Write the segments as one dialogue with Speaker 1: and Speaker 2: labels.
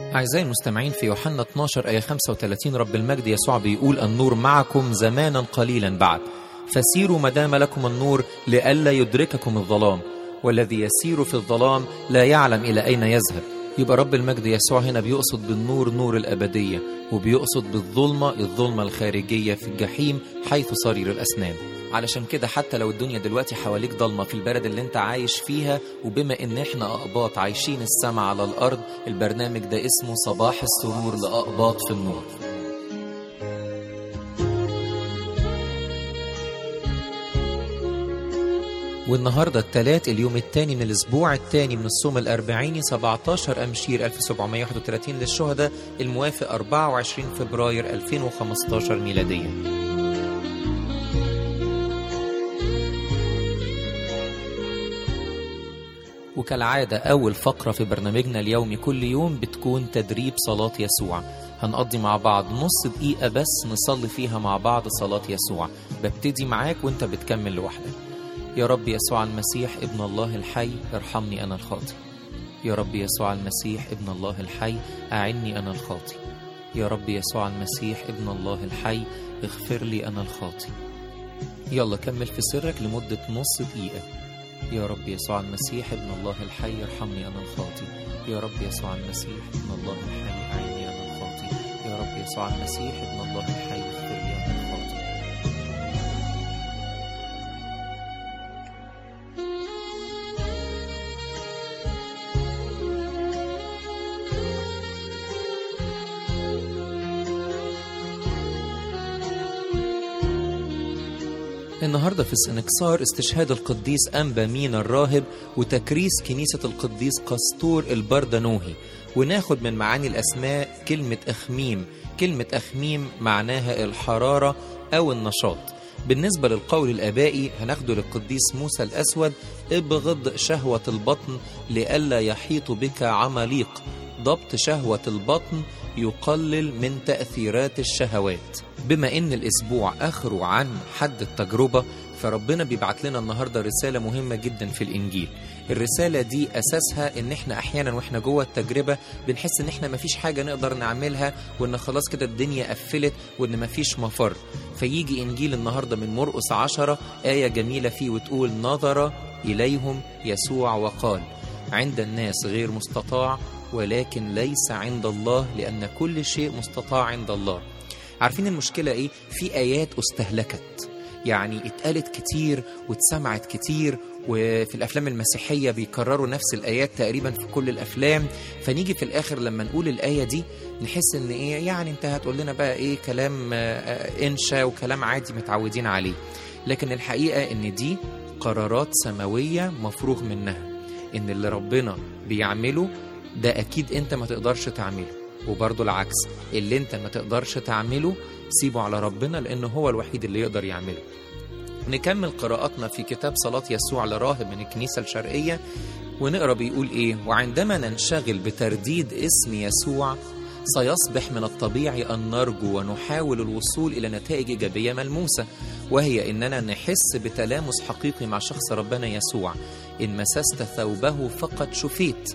Speaker 1: أعزائي المستمعين في يوحنا 12 آية 35 رب المجد يسوع بيقول النور معكم زمانا قليلا بعد فسيروا ما دام لكم النور لئلا يدرككم الظلام والذي يسير في الظلام لا يعلم إلى أين يذهب يبقى رب المجد يسوع هنا بيقصد بالنور نور الأبدية وبيقصد بالظلمة الظلمة الخارجية في الجحيم حيث صرير الأسنان علشان كده حتى لو الدنيا دلوقتي حواليك ضلمة في البلد اللي انت عايش فيها وبما ان احنا أقباط عايشين السما على الأرض البرنامج ده اسمه صباح السرور لأقباط في النور والنهاردة التلات اليوم الثاني من الأسبوع الثاني من الصوم الأربعيني 17 أمشير 1731 للشهداء الموافق 24 فبراير 2015 ميلاديا وكالعادة أول فقرة في برنامجنا اليومي كل يوم بتكون تدريب صلاة يسوع هنقضي مع بعض نص دقيقة بس نصلي فيها مع بعض صلاة يسوع ببتدي معاك وانت بتكمل لوحدك يا رب يسوع المسيح ابن الله الحي ارحمني أنا الخاطي يا رب يسوع المسيح ابن الله الحي أعني أنا الخاطي يا رب يسوع المسيح ابن الله الحي اغفر لي أنا الخاطي يلا كمل في سرك لمدة نص دقيقة يا رب يسوع المسيح ابن الله الحي ارحمني أنا الخاطي يا رب يسوع المسيح ابن الله الحي أعني أنا الخاطي يا رب يسوع المسيح ابن الله الحي اغفر لي أنا الخاطي النهارده في السنكسار استشهاد القديس أنبا مينا الراهب وتكريس كنيسة القديس قسطور البردنوهي وناخد من معاني الأسماء كلمة أخميم كلمة أخميم معناها الحرارة أو النشاط بالنسبة للقول الآبائي هناخده للقديس موسى الأسود ابغض شهوة البطن لئلا يحيط بك عماليق ضبط شهوة البطن يقلل من تأثيرات الشهوات بما ان الاسبوع اخره عن حد التجربة فربنا بيبعت لنا النهاردة رسالة مهمة جدا في الانجيل الرسالة دي اساسها ان احنا احيانا واحنا جوه التجربة بنحس ان احنا مفيش حاجة نقدر نعملها وان خلاص كده الدنيا قفلت وان مفيش مفر فيجي انجيل النهاردة من مرقس عشرة آية جميلة فيه وتقول نظر اليهم يسوع وقال عند الناس غير مستطاع ولكن ليس عند الله لأن كل شيء مستطاع عند الله عارفين المشكلة إيه؟ في آيات استهلكت يعني اتقالت كتير واتسمعت كتير وفي الأفلام المسيحية بيكرروا نفس الآيات تقريبا في كل الأفلام فنيجي في الآخر لما نقول الآية دي نحس إن إيه يعني أنت هتقول لنا بقى إيه كلام إنشا وكلام عادي متعودين عليه لكن الحقيقة إن دي قرارات سماوية مفروغ منها إن اللي ربنا بيعمله ده أكيد أنت ما تقدرش تعمله وبرضه العكس اللي أنت ما تقدرش تعمله سيبه على ربنا لأنه هو الوحيد اللي يقدر يعمله نكمل قراءاتنا في كتاب صلاة يسوع لراهب من الكنيسة الشرقية ونقرأ بيقول إيه وعندما ننشغل بترديد اسم يسوع سيصبح من الطبيعي أن نرجو ونحاول الوصول إلى نتائج إيجابية ملموسة وهي إننا نحس بتلامس حقيقي مع شخص ربنا يسوع إن مسست ثوبه فقد شفيت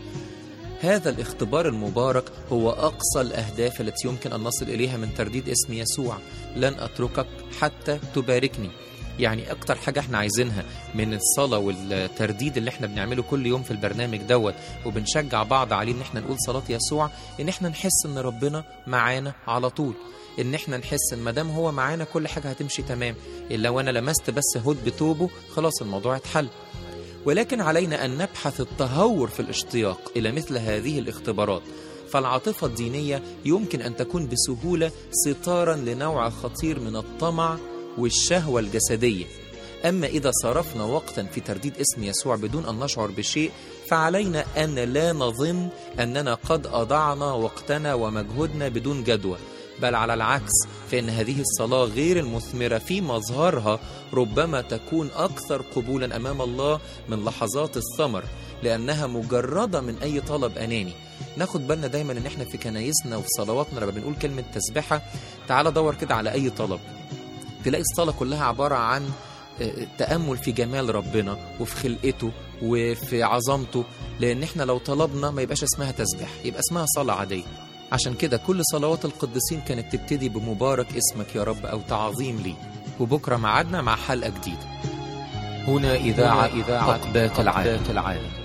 Speaker 1: هذا الاختبار المبارك هو أقصى الأهداف التي يمكن أن نصل إليها من ترديد اسم يسوع لن أتركك حتى تباركني يعني أكتر حاجة احنا عايزينها من الصلاة والترديد اللي احنا بنعمله كل يوم في البرنامج دوت وبنشجع بعض عليه ان احنا نقول صلاة يسوع ان احنا نحس ان ربنا معانا على طول ان احنا نحس ان مادام هو معانا كل حاجة هتمشي تمام لو انا لمست بس هود بتوبه خلاص الموضوع اتحل ولكن علينا أن نبحث التهور في الاشتياق إلى مثل هذه الاختبارات فالعاطفة الدينية يمكن أن تكون بسهولة ستارا لنوع خطير من الطمع والشهوة الجسدية أما إذا صرفنا وقتا في ترديد اسم يسوع بدون أن نشعر بشيء فعلينا أن لا نظن أننا قد أضعنا وقتنا ومجهودنا بدون جدوى بل على العكس فإن هذه الصلاة غير المثمرة في مظهرها ربما تكون أكثر قبولا أمام الله من لحظات الثمر لأنها مجردة من أي طلب أناني ناخد بالنا دايما ان احنا في كنايسنا وفي صلواتنا لما بنقول كلمة تسبحة تعال دور كده على أي طلب تلاقي الصلاة كلها عبارة عن تأمل في جمال ربنا وفي خلقته وفي عظمته لأن احنا لو طلبنا ما يبقاش اسمها تسبيح يبقى اسمها صلاة عادية عشان كده كل صلوات القديسين كانت تبتدي بمبارك اسمك يا رب أو تعظيم لي وبكرة معادنا مع حلقة جديدة هنا إذاعة إذاعة أقبات العالم